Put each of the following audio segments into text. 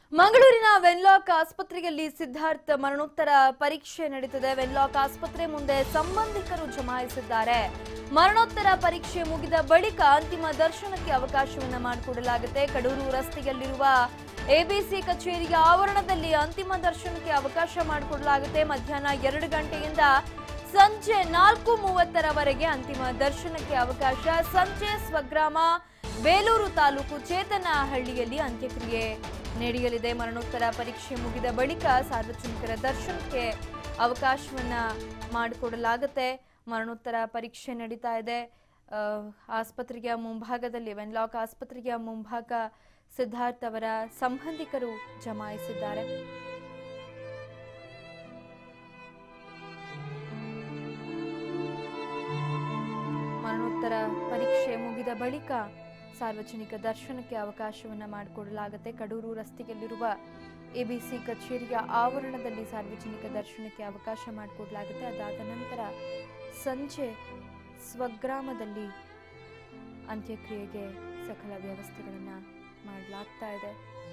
ಮಂಗಳೂರಿನ ವೆನ್ಲಾಕ್ ಆಸ್ಪತ್ರೆಯಲ್ಲಿ ಸಿದ್ಧಾರ್ಥ್ ಮರಣೋತ್ತರ ಪರೀಕ್ಷೆ ನಡೀತಿದೆ ವೆನ್ಲಾಕ್ ಆಸ್ಪತ್ರೆ ಮುಂದೆ ಸಂಬಂಧಿಕರು ಜಮಾಯಿಸಿದ್ದಾರೆ ಮರಣೋತ್ತರ ಪರೀಕ್ಷೆ ಮುಗಿದ ಬಳಿಕ ಅಂತಿಮ ದರ್ಶನಕ್ಕೆ ಅವಕಾಶವನ್ನ ಮಾಡಿಕೊಡಲಾಗುತ್ತೆ ಕಡೂರು ರಸ್ತೆಯಲ್ಲಿರುವ ಎಬಿಸಿ ಕಚೇರಿಯ ಆವರಣದಲ್ಲಿ ಅಂತಿಮ ದರ್ಶನಕ್ಕೆ ಅವಕಾಶ ಮಾಡಿಕೊಡಲಾಗುತ್ತೆ ಮಧ್ಯಾಹ್ನ ಎರಡು ಗಂಟೆಯಿಂದ ಸಂಜೆ ನಾಲ್ಕು ಮೂವತ್ತರವರೆಗೆ ಅಂತಿಮ ದರ್ಶನಕ್ಕೆ ಅವಕಾಶ ಸಂಜೆ ಸ್ವಗ್ರಾಮ ಬೇಲೂರು ತಾಲೂಕು ಚೇತನಹಳ್ಳಿಯಲ್ಲಿ ಅಂತ್ಯಕ್ರಿಯೆ ನಡೆಯಲಿದೆ ಮರಣೋತ್ತರ ಪರೀಕ್ಷೆ ಮುಗಿದ ಬಳಿಕ ಸಾರ್ವಜನಿಕರ ದರ್ಶನಕ್ಕೆ ಅವಕಾಶವನ್ನ ಮಾಡಿಕೊಡಲಾಗುತ್ತೆ ಮರಣೋತ್ತರ ಪರೀಕ್ಷೆ ನಡೀತಾ ಇದೆ ಆ, ಆಸ್ಪತ್ರೆಯ ಮುಂಭಾಗದಲ್ಲಿ ವೆನ್ಲಾಕ್ ಆಸ್ಪತ್ರೆಯ ಮುಂಭಾಗ ಸಿದ್ಧಾರ್ಥ್ ಅವರ ಸಂಬಂಧಿಕರು ಜಮಾಯಿಸಿದ್ದಾರೆ ಮರಣೋತ್ತರ ಪರೀಕ್ಷೆ ಮುಗಿದ ಬಳಿಕ ಸಾರ್ವಜನಿಕ ದರ್ಶನಕ್ಕೆ ಅವಕಾಶವನ್ನ ಮಾಡಿಕೊಡಲಾಗುತ್ತೆ ಕಡೂರು ರಸ್ತೆಯಲ್ಲಿರುವ ಎಬಿಸಿ ಕಚೇರಿಯ ಆವರಣದಲ್ಲಿ ಸಾರ್ವಜನಿಕ ದರ್ಶನಕ್ಕೆ ಅವಕಾಶ ಮಾಡಿಕೊಡಲಾಗುತ್ತೆ ಅದಾದ ನಂತರ ಸಂಜೆ ಸ್ವಗ್ರಾಮದಲ್ಲಿ ಅಂತ್ಯಕ್ರಿಯೆಗೆ ಸಕಲ ವ್ಯವಸ್ಥೆಗಳನ್ನ ಮಾಡಲಾಗ್ತಾ ಇದೆ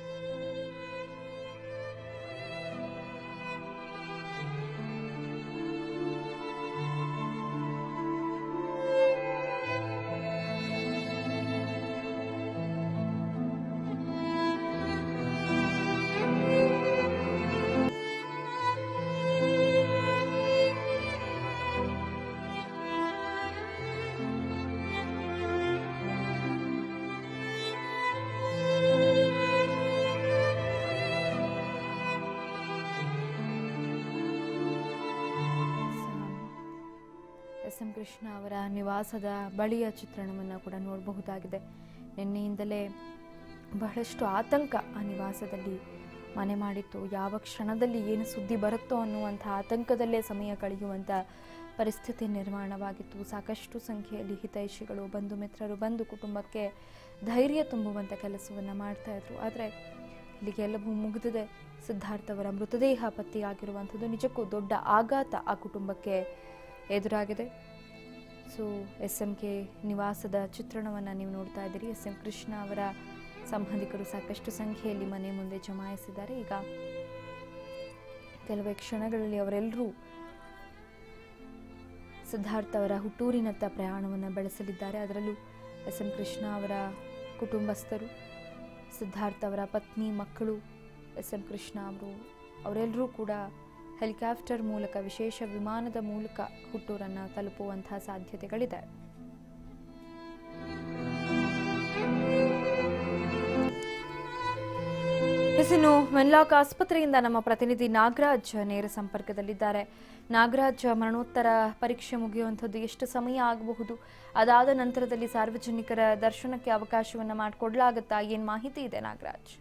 ಎಸ್ ಎಂ ಕೃಷ್ಣ ಅವರ ನಿವಾಸದ ಬಳಿಯ ಚಿತ್ರಣವನ್ನು ಕೂಡ ನೋಡಬಹುದಾಗಿದೆ ನಿನ್ನೆಯಿಂದಲೇ ಬಹಳಷ್ಟು ಆತಂಕ ಆ ನಿವಾಸದಲ್ಲಿ ಮನೆ ಮಾಡಿತ್ತು ಯಾವ ಕ್ಷಣದಲ್ಲಿ ಏನು ಸುದ್ದಿ ಬರುತ್ತೋ ಅನ್ನುವಂಥ ಆತಂಕದಲ್ಲೇ ಸಮಯ ಕಳೆಯುವಂಥ ಪರಿಸ್ಥಿತಿ ನಿರ್ಮಾಣವಾಗಿತ್ತು ಸಾಕಷ್ಟು ಸಂಖ್ಯೆಯಲ್ಲಿ ಹಿತೈಷಿಗಳು ಬಂಧು ಮಿತ್ರರು ಬಂದು ಕುಟುಂಬಕ್ಕೆ ಧೈರ್ಯ ತುಂಬುವಂಥ ಕೆಲಸವನ್ನು ಮಾಡ್ತಾ ಇದ್ರು ಆದರೆ ಇಲ್ಲಿಗೆ ಎಲ್ಲವೂ ಮುಗಿದಿದೆ ಸಿದ್ಧಾರ್ಥ್ ಅವರ ಮೃತದೇಹ ಪತ್ತೆಯಾಗಿರುವಂಥದ್ದು ನಿಜಕ್ಕೂ ದೊಡ್ಡ ಆಘಾತ ಆ ಕುಟುಂಬಕ್ಕೆ ಎದುರಾಗಿದೆ ಸೊ ಎಸ್ ಎಂ ಕೆ ನಿವಾಸದ ಚಿತ್ರಣವನ್ನು ನೀವು ನೋಡ್ತಾ ಇದ್ದೀರಿ ಎಸ್ ಎಂ ಕೃಷ್ಣ ಅವರ ಸಂಬಂಧಿಕರು ಸಾಕಷ್ಟು ಸಂಖ್ಯೆಯಲ್ಲಿ ಮನೆ ಮುಂದೆ ಜಮಾಯಿಸಿದ್ದಾರೆ ಈಗ ಕೆಲವೇ ಕ್ಷಣಗಳಲ್ಲಿ ಅವರೆಲ್ಲರೂ ಸಿದ್ಧಾರ್ಥ್ ಅವರ ಹುಟ್ಟೂರಿನತ್ತ ಪ್ರಯಾಣವನ್ನು ಬೆಳೆಸಲಿದ್ದಾರೆ ಅದರಲ್ಲೂ ಎಸ್ ಎಂ ಕೃಷ್ಣ ಅವರ ಕುಟುಂಬಸ್ಥರು ಸಿದ್ಧಾರ್ಥ್ ಅವರ ಪತ್ನಿ ಮಕ್ಕಳು ಎಸ್ ಎಂ ಕೃಷ್ಣ ಅವರು ಅವರೆಲ್ಲರೂ ಕೂಡ ಹೆಲಿಕಾಪ್ಟರ್ ಮೂಲಕ ವಿಶೇಷ ವಿಮಾನದ ಮೂಲಕ ಹುಟ್ಟೂರನ್ನು ತಲುಪುವಂತಹ ಸಾಧ್ಯತೆಗಳಿದೆ ಇನ್ನು ವೆನ್ಲಾಕ್ ಆಸ್ಪತ್ರೆಯಿಂದ ನಮ್ಮ ಪ್ರತಿನಿಧಿ ನಾಗರಾಜ್ ನೇರ ಸಂಪರ್ಕದಲ್ಲಿದ್ದಾರೆ ನಾಗರಾಜ್ ಮರಣೋತ್ತರ ಪರೀಕ್ಷೆ ಮುಗಿಯುವಂಥದ್ದು ಎಷ್ಟು ಸಮಯ ಆಗಬಹುದು ಅದಾದ ನಂತರದಲ್ಲಿ ಸಾರ್ವಜನಿಕರ ದರ್ಶನಕ್ಕೆ ಅವಕಾಶವನ್ನು ಮಾಡಿಕೊಡ್ಲಾಗತ್ತಾ ಏನ್ ಮಾಹಿತಿ ಇದೆ ನಾಗರಾಜ್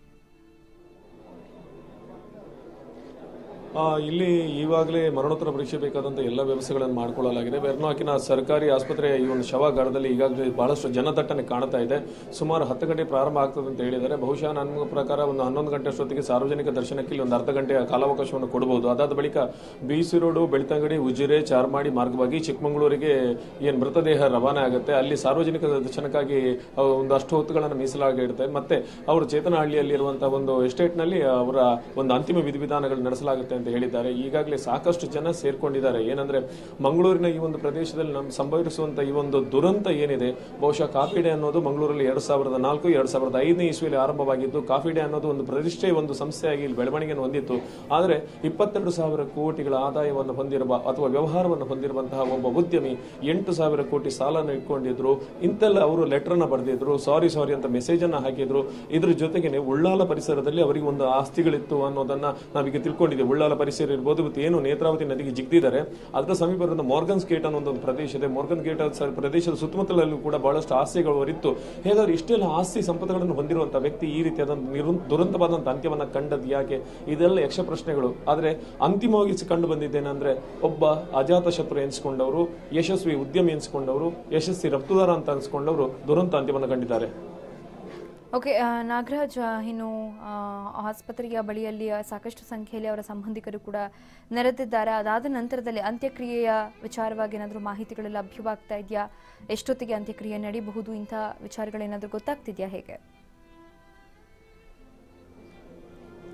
ಆ, ಇಲ್ಲಿ ಈವಾಗಲೇ ಮರಣೋತ್ತರ ಪರೀಕ್ಷೆ ಬೇಕಾದಂಥ ಎಲ್ಲ ವ್ಯವಸ್ಥೆಗಳನ್ನು ಮಾಡಿಕೊಳ್ಳಲಾಗಿದೆ ಬೆರ್ನಾಕಿನ ಸರ್ಕಾರಿ ಆಸ್ಪತ್ರೆಯ ಈ ಒಂದು ಶವಾಗಾರದಲ್ಲಿ ಈಗಾಗಲೇ ಬಹಳಷ್ಟು ಜನದಟ್ಟಣೆ ಕಾಣ್ತಾ ಇದೆ ಸುಮಾರು ಹತ್ತು ಗಂಟೆ ಪ್ರಾರಂಭ ಆಗ್ತದೆ ಅಂತ ಹೇಳಿದ್ದಾರೆ ಬಹುಶಃ ನನ್ನ ಪ್ರಕಾರ ಒಂದು ಹನ್ನೊಂದು ಗಂಟೆ ಅಷ್ಟೊತ್ತಿಗೆ ಸಾರ್ವಜನಿಕ ದರ್ಶನಕ್ಕೆ ಇಲ್ಲಿ ಒಂದು ಅರ್ಧ ಗಂಟೆಯ ಕಾಲಾವಕಾಶವನ್ನು ಕೊಡಬಹುದು ಅದಾದ ಬಳಿಕ B C road Belthangady Ujire Charmadi ಮಾರ್ಗವಾಗಿ ಚಿಕ್ಕಮಗಳೂರಿಗೆ ಏನು ಮೃತದೇಹ ರವಾನೆ ಆಗುತ್ತೆ ಅಲ್ಲಿ ಸಾರ್ವಜನಿಕ ದರ್ಶನಕ್ಕಾಗಿ ಆ, ಒಂದು ಅಷ್ಟು ಹೊತ್ತುಗಳನ್ನು ಮೀಸಲಾಗಿರುತ್ತೆ ಮತ್ತೆ ಅವರು ಚೇತನಹಳ್ಳಿಯಲ್ಲಿರುವಂತಹ ಒಂದು ಎಸ್ಟೇಟ್ನಲ್ಲಿ ಅವರ ಒಂದು ಅಂತಿಮ ವಿಧಿವಿಧಾನಗಳು ನಡೆಸಲಾಗುತ್ತೆ ಅಂತ ಹೇಳಿದ್ದಾರೆ ಈಗಾಗಲೇ ಸಾಕಷ್ಟು ಜನ ಸೇರ್ಕೊಂಡಿದ್ದಾರೆ ಏನಂದ್ರೆ ಮಂಗಳೂರಿನ ಈ ಒಂದು ಪ್ರದೇಶದಲ್ಲಿ ನಮ್ ಸಂಭವಿಸುವಂತ ಈ ಒಂದು ದುರಂತ ಏನಿದೆ ಬಹುಶಃ ಕಾಫಿ ಡೇ ಅನ್ನೋದು ಮಂಗಳೂರಲ್ಲಿ ಎರಡ್ ಸಾವಿರದ ನಾಲ್ಕು ಎರಡ್ ಸಾವಿರದ ಐದನೇ ಇಸ್ವಿಯಲ್ಲಿ ಆರಂಭವಾಗಿದ್ದು ಕಾಫಿ ಡೇ ಅನ್ನೋದು ಒಂದು ಪ್ರತಿಷ್ಠೆ ಒಂದು ಸಂಸ್ಥೆಯಾಗಿ ಇಲ್ಲಿ ಬೆಳವಣಿಗೆಯನ್ನು ಹೊಂದಿತ್ತು ಆದರೆ ಇಪ್ಪತ್ತೆರಡು ಸಾವಿರ ಕೋಟಿಗಳ ಆದಾಯವನ್ನು ಹೊಂದಿರುವ ಅಥವಾ ವ್ಯವಹಾರವನ್ನು ಹೊಂದಿರುವಂತಹ ಒಬ್ಬ ಉದ್ಯಮಿ ಎಂಟು ಸಾವಿರ ಕೋಟಿ ಸಾಲನ್ನು ಇಟ್ಕೊಂಡಿದ್ರು ಇಂತೆಲ್ಲ ಅವರು ಲೆಟರ್ ಅನ್ನ ಬರೆದಿದ್ರು ಸಾರಿ ಸಾರಿ ಅಂತ ಮೆಸೇಜ್ ಅನ್ನ ಹಾಕಿದ್ರು ಇದ್ರ ಜೊತೆಗೆ ಉಳ್ಳಾಲ ಪರಿಸರದಲ್ಲಿ ಅವರಿಗೆ ಒಂದು ಆಸ್ತಿಗಳಿತ್ತು ಅನ್ನೋದನ್ನ ನಾವೀಗ ತಿಳ್ಕೊಂಡಿದ್ದೇವೆ ಉಳ್ಳಾಲ ಪರಿಸರ ಇರ್ಬೋದು ಇವತ್ತು ಏನು ನೇತ್ರಾವತಿ ನದಿಗೆ ಜಿಗ್ದಿದ್ದಾರೆ ಅದರ ಸಮೀಪ ಇರುವ ಮಾರ್ಗನ್ಸ್ ಗೇಟ್ ಅನ್ನೋ ಒಂದು ಪ್ರದೇಶ ಇದೆ ಮಾರ್ಗನ್ ಗೇಟ್ ಸ- ಪ್ರದೇಶದ ಸುತ್ತಮುತ್ತಲಲ್ಲೂ ಕೂಡ ಬಹಳಷ್ಟು ಆಸ್ತಿಗಳು ಹೊರಿತ್ತು ಹೇಗಾದ್ರೆ ಇಷ್ಟೆಲ್ಲ ಆಸ್ತಿ ಸಂಪತ್ತುಗಳನ್ನು ಹೊಂದಿರುವಂತಹ ವ್ಯಕ್ತಿ ಈ ರೀತಿಯಾದ ನಿರು ದುರಂತವಾದಂಥ ಅಂತ್ಯವನ್ನ ಕಂಡದ್ದು ಯಾಕೆ ಇದೆಲ್ಲ ಯಕ್ಷ ಪ್ರಶ್ನೆಗಳು ಆದರೆ ಅಂತಿಮವಾಗಿ ಸ- ಕಂಡು ಬಂದಿದ್ದೇನೆಂದ್ರೆ ಒಬ್ಬ ಅಜಾತ ಶತ್ರು ಎನಿಸಿಕೊಂಡವರು ಯಶಸ್ವಿ ಉದ್ಯಮಿ ಎನಿಸಿಕೊಂಡವರು ಯಶಸ್ವಿ ರಫ್ತುದಾರ ಅಂತ ಅನಿಸ್ಕೊಂಡವರು ದುರಂತ ಅಂತ್ಯವನ್ನು ಕಂಡಿದ್ದಾರೆ ಓಕೆ ಆ, ನಾಗರಾಜ್ ಆ, ಇನ್ನು ಆ, ಆಸ್ಪತ್ರೆಯ ಬಳಿಯಲ್ಲಿ ಆ, ಸಾಕಷ್ಟು ಸಂಖ್ಯೆಯಲ್ಲಿ ಅವರ ಸಂಬಂಧಿಕರು ಕೂಡ ನೆರೆದಿದ್ದಾರೆ ಅದಾದ ನಂತರದಲ್ಲಿ ಅಂತ್ಯಕ್ರಿಯೆಯ ವಿಚಾರವಾಗಿ ಏನಾದರೂ ಮಾಹಿತಿಗಳು ಲಭ್ಯವಾಗ್ತಾ ಇದೆಯಾ ಎಷ್ಟೊತ್ತಿಗೆ ಅಂತ್ಯಕ್ರಿಯೆ ನಡೀಬಹುದು ಇಂಥ ವಿಚಾರಗಳೇನಾದರೂ ಗೊತ್ತಾಗ್ತಿದೆಯಾ ಹೇಗೆ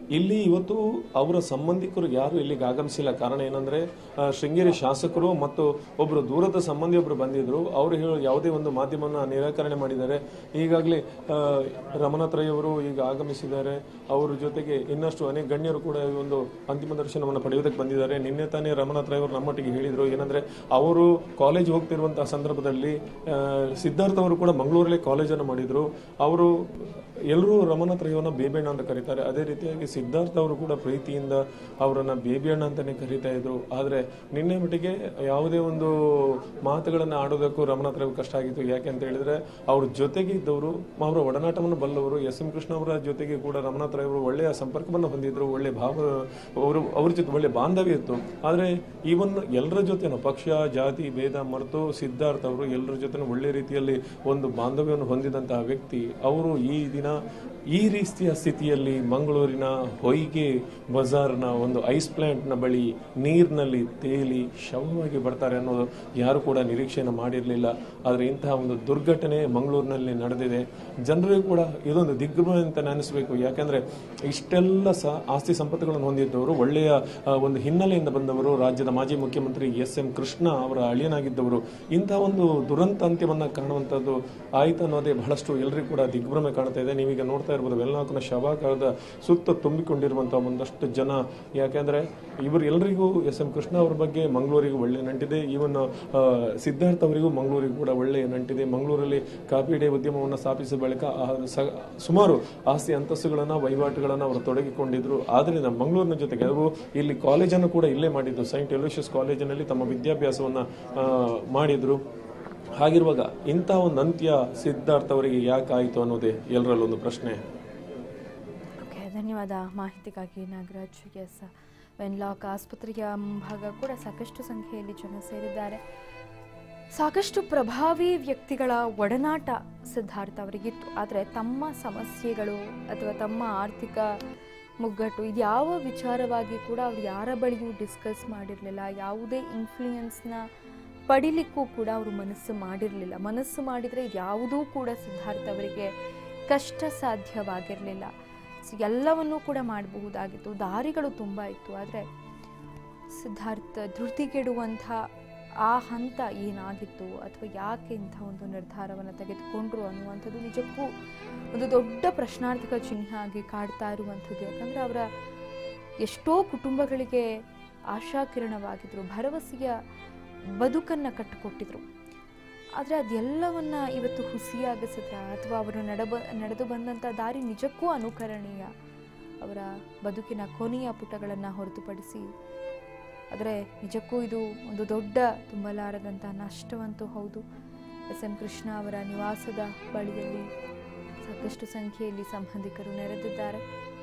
ಇಲ್ಲಿ ಇವತ್ತು ಅವರ ಸಂಬಂಧಿಕರು ಯಾರು ಇಲ್ಲಿಗೆ ಆಗಮಿಸಿಲ್ಲ ಕಾರಣ ಏನಂದ್ರೆ ಆ, ಶೃಂಗೇರಿ ಶಾಸಕರು ಮತ್ತು ಒಬ್ಬರು ದೂರದ ಸಂಬಂಧಿ ಒಬ್ಬರು ಬಂದಿದ್ರು ಅವರು ಹೇಳೋ ಯಾವುದೇ ಒಂದು ಮಾಧ್ಯಮವನ್ನು ನಿರಾಕರಣೆ ಮಾಡಿದ್ದಾರೆ ಈಗಾಗಲೇ ರಮನಾಥ್ ರೈ ಅವರು ಈಗ ಆಗಮಿಸಿದ್ದಾರೆ ಅವರ ಜೊತೆಗೆ ಇನ್ನಷ್ಟು ಅನೇಕ ಗಣ್ಯರು ಕೂಡ ಈ ಒಂದು ಅಂತಿಮ ದರ್ಶನವನ್ನು ಪಡೆಯುವುದಕ್ಕೆ ಬಂದಿದ್ದಾರೆ ನಿನ್ನೆ ತಾನೇ ರಮನಾಥ್ ರೈ ಅವರು ನಮ್ಮೊಟ್ಟಿಗೆ ಹೇಳಿದರು ಏನಂದ್ರೆ ಅವರು ಕಾಲೇಜ್ ಹೋಗ್ತಿರುವಂತಹ ಸಂದರ್ಭದಲ್ಲಿ ಆ, ಸಿದ್ಧಾರ್ಥ ಅವರು ಕೂಡ ಮಂಗಳೂರಲ್ಲೇ ಕಾಲೇಜನ್ನು ಮಾಡಿದ್ರು ಅವರು ಎಲ್ಲರೂ ರಮನಾಥ್ ರೈಯವನ್ನ ಬೇಬಣ್ಣ ಅಂತ ಕರೀತಾರೆ ಅದೇ ರೀತಿಯಾಗಿ ಸಿದ್ಧಾರ್ಥ ಅವರು ಕೂಡ ಪ್ರೀತಿಯಿಂದ ಅವರನ್ನ ಬೇಬಿಯಣ್ಣ ಅಂತಾನೆ ಕರೀತಾ ಇದ್ರು ಆದ್ರೆ ನಿನ್ನೆ ಮಟ್ಟಿಗೆ ಯಾವುದೇ ಒಂದು ಮಾತುಗಳನ್ನ ಆಡೋದಕ್ಕೂ ರಮನಾಥ್ ರೈ ಕಷ್ಟ ಆಗಿತ್ತು ಯಾಕೆ ಅಂತ ಹೇಳಿದ್ರೆ ಅವ್ರ ಜೊತೆಗೆ ಇದ್ದವರು ಅವರ ಒಡನಾಟವನ್ನು ಬಲ್ಲವರು ಎಸ್ ಎಂ ಕೃಷ್ಣ ಅವರ ಜೊತೆಗೆ ಕೂಡ ರಮನಾಥ್ ರೈ ಅವರು ಒಳ್ಳೆಯ ಸಂಪರ್ಕವನ್ನು ಹೊಂದಿದ್ರು ಒಳ್ಳೆ ಭಾವ ಅವರು ಅವ್ರ ಜೊತೆ ಒಳ್ಳೆ ಬಾಂಧವ್ಯ ಇತ್ತು ಆದ್ರೆ ಈವನ್ ಎಲ್ಲರ ಜೊತೆನೂ ಪಕ್ಷ ಜಾತಿ ಭೇದ ಮರೆತು ಸಿದ್ಧಾರ್ಥ ಅವರು ಎಲ್ಲರ ಜೊತೆ ಒಳ್ಳೆ ರೀತಿಯಲ್ಲಿ ಒಂದು ಬಾಂಧವ್ಯವನ್ನು ಹೊಂದಿದಂತಹ ವ್ಯಕ್ತಿ ಅವರು ಈ ದಿನ ಈ ರೀತಿಯ ಸ್ಥಿತಿಯಲ್ಲಿ ಮಂಗಳೂರಿನ ಹೊಯ್ಗೆ ಬಜಾರ್ನ ಒಂದು ಐಸ್ ಪ್ಲಾಂಟ್ನ ಬಳಿ ನೀರಿನಲ್ಲಿ ತೇಲಿ ಶವವಾಗಿ ಬರ್ತಾರೆ ಅನ್ನೋದು ಯಾರು ಕೂಡ ನಿರೀಕ್ಷೆಯನ್ನು ಮಾಡಿರಲಿಲ್ಲ ಆದರೆ ಇಂತಹ ಒಂದು ದುರ್ಘಟನೆ ಮಂಗಳೂರಿನಲ್ಲಿ ನಡೆದಿದೆ ಜನರಿಗೂ ಕೂಡ ಇದೊಂದು ದಿಗ್ಭ್ರಮೆ ಅಂತ ಅನಿಸಬೇಕು ಯಾಕೆಂದ್ರೆ ಇಷ್ಟೆಲ್ಲ ಸ ಆಸ್ತಿ ಸಂಪತ್ತುಗಳನ್ನು ಹೊಂದಿದ್ದವರು ಒಳ್ಳೆಯ ಆ, ಒಂದು ಹಿನ್ನೆಲೆಯಿಂದ ಬಂದವರು ರಾಜ್ಯದ ಮಾಜಿ ಮುಖ್ಯಮಂತ್ರಿ ಎಸ್ ಎಂ ಕೃಷ್ಣ ಅವರ ಅಳಿಯನಾಗಿದ್ದವರು ಇಂತಹ ಒಂದು ದುರಂತ ಅಂತ್ಯವನ್ನ ಕಾಣುವಂಥದ್ದು ಆಯ್ತು ಅನ್ನೋದೇ ಬಹಳಷ್ಟು ಎಲ್ಲರಿಗೂ ಕೂಡ ದಿಗ್ಭ್ರಮೆ ಕಾಣ್ತಾ ಇದೆ ನೀವೀಗ ನೋಡ್ತಾ ಇರ್ಬೋದು ವೆಲ್ನಾಕ್ನ ಶವಾಗಾರದ ಸುತ್ತ ತುಂಬಿಕೊಂಡಿರುವಂತಹ ಒಂದಷ್ಟು ಜನ ಯಾಕೆಂದ್ರೆ ಇವರು ಎಲ್ಲರಿಗೂ ಎಸ್ ಎಂ ಕೃಷ್ಣ ಅವರ ಬಗ್ಗೆ ಮಂಗಳೂರಿಗೂ ಒಳ್ಳೆ ನಂಟಿದೆ ಈವನ್ ಸಿದ್ಧಾರ್ಥ ಅವರಿಗೂ ಮಂಗಳೂರಿಗೂ ಕೂಡ ಒಳ್ಳೆಯ ನಂಟಿದೆ ಮಂಗಳೂರಲ್ಲಿ ಕಾಪಿ ಡೇ ಉದ್ಯಮವನ್ನು ಸ್ಥಾಪಿಸಿದ ಬಳಿಕ ಆ ಸ- ಸುಮಾರು ಆಸ್ತಿ ಅಂತಸ್ತುಗಳನ್ನ ವಹಿವಾಟುಗಳನ್ನ ಅವರು ತೊಡಗಿಕೊಂಡಿದ್ರು ಆದ್ರಿಂದ ಮಂಗಳೂರಿನ ಜೊತೆಗೆ ಅವರು ಇಲ್ಲಿ ಕಾಲೇಜನ್ನು ಕೂಡ ಇಲ್ಲೇ ಮಾಡಿದ್ದು ಸೈಂಟ್ ಎಲೋಷಿಯಸ್ ಕಾಲೇಜಿನಲ್ಲಿ ತಮ್ಮ ವಿದ್ಯಾಭ್ಯಾಸವನ್ನ ಆ, ಮಾಡಿದ್ರು ಹಾಗಿರುವಾಗ ಇಂಥ ಒಂದು ಅಂತ್ಯ ಸಿದ್ಧಾರ್ಥ ಅವರಿಗೆ ಯಾಕೆ ಆಯಿತು ಅನ್ನೋದೇ ಎಲ್ಲರಲ್ಲೊಂದು ಪ್ರಶ್ನೆ ಓಕೆ ಧನ್ಯವಾದ ಮಾಹಿತಿಗಾಗಿ ನಾಗರಾಜ್ ಎಸ್ ವೆನ್ಲಾಕ್ ಆಸ್ಪತ್ರೆಯ ಮುಂಭಾಗ ಕೂಡ ಸಾಕಷ್ಟು ಸಂಖ್ಯೆಯಲ್ಲಿ ಜನ ಸೇರಿದ್ದಾರೆ ಸಾಕಷ್ಟು ಪ್ರಭಾವಿ ವ್ಯಕ್ತಿಗಳ ಒಡನಾಟ ಸಿದ್ಧಾರ್ಥ ಅವರಿಗಿತ್ತು ಆದರೆ ತಮ್ಮ ಸಮಸ್ಯೆಗಳು ಅಥವಾ ತಮ್ಮ ಆರ್ಥಿಕ ಮುಗ್ಗಟ್ಟು ಇದು ಯಾವ ವಿಚಾರವಾಗಿ ಕೂಡ ಅವ್ರು ಯಾರ ಬಳಿಯೂ ಡಿಸ್ಕಸ್ ಮಾಡಿರಲಿಲ್ಲ ಯಾವುದೇ ಇನ್ಫ್ಲೂಯೆನ್ಸ್ನ ಪಡಿಲಿಕ್ಕೂ ಕೂಡ ಅವರು ಮನಸ್ಸು ಮಾಡಿರಲಿಲ್ಲ ಮನಸ್ಸು ಮಾಡಿದರೆ ಯಾವುದೂ ಕೂಡ ಸಿದ್ಧಾರ್ಥ ಅವರಿಗೆ ಕಷ್ಟ ಸಾಧ್ಯವಾಗಿರಲಿಲ್ಲ ಸೊ ಎಲ್ಲವನ್ನೂ ಕೂಡ ಮಾಡಬಹುದಾಗಿತ್ತು ದಾರಿಗಳು ತುಂಬ ಇತ್ತು ಆದರೆ ಸಿದ್ಧಾರ್ಥ ಧೃತಿಗೆಡುವಂಥ ಆ ಹಂತ ಏನಾಗಿತ್ತು ಅಥವಾ ಯಾಕೆ ಇಂಥ ಒಂದು ನಿರ್ಧಾರವನ್ನು ತೆಗೆದುಕೊಂಡ್ರು ಅನ್ನುವಂಥದ್ದು ನಿಜಕ್ಕೂ ಒಂದು ದೊಡ್ಡ ಪ್ರಶ್ನಾರ್ಥಕ ಚಿಹ್ನೆ ಆಗಿ ಕಾಡ್ತಾ ಇರುವಂಥದ್ದು ಯಾಕಂದರೆ ಅವರ ಎಷ್ಟೋ ಕುಟುಂಬಗಳಿಗೆ ಆಶಾಕಿರಣವಾಗಿದ್ರು ಭರವಸೆಯ ಬದುಕನ್ನು ಕಟ್ಟಿಕೊಟ್ಟಿದ್ರು ಆದರೆ ಅದೆಲ್ಲವನ್ನ ಇವತ್ತು ಹುಸಿಯಾಗಿಸಿದ್ರ ಅಥವಾ ಅವರು ನಡಬ ನಡೆದು ಬಂದಂಥ ದಾರಿ ನಿಜಕ್ಕೂ ಅನುಕರಣೀಯ ಅವರ ಬದುಕಿನ ಕೊನೆಯ ಪುಟಗಳನ್ನು ಹೊರತುಪಡಿಸಿ ಆದರೆ ನಿಜಕ್ಕೂ ಇದು ಒಂದು ದೊಡ್ಡ ತುಂಬಲಾರದಂಥ ನಷ್ಟವಂತೂ ಹೌದು ಎಸ್ ಎಂ ಕೃಷ್ಣ ಅವರ ನಿವಾಸದ ಬಳಿಯಲ್ಲಿ ಸಾಕಷ್ಟು ಸಂಖ್ಯೆಯಲ್ಲಿ ಸಂಬಂಧಿಕರು ನೆರೆದಿದ್ದಾರೆ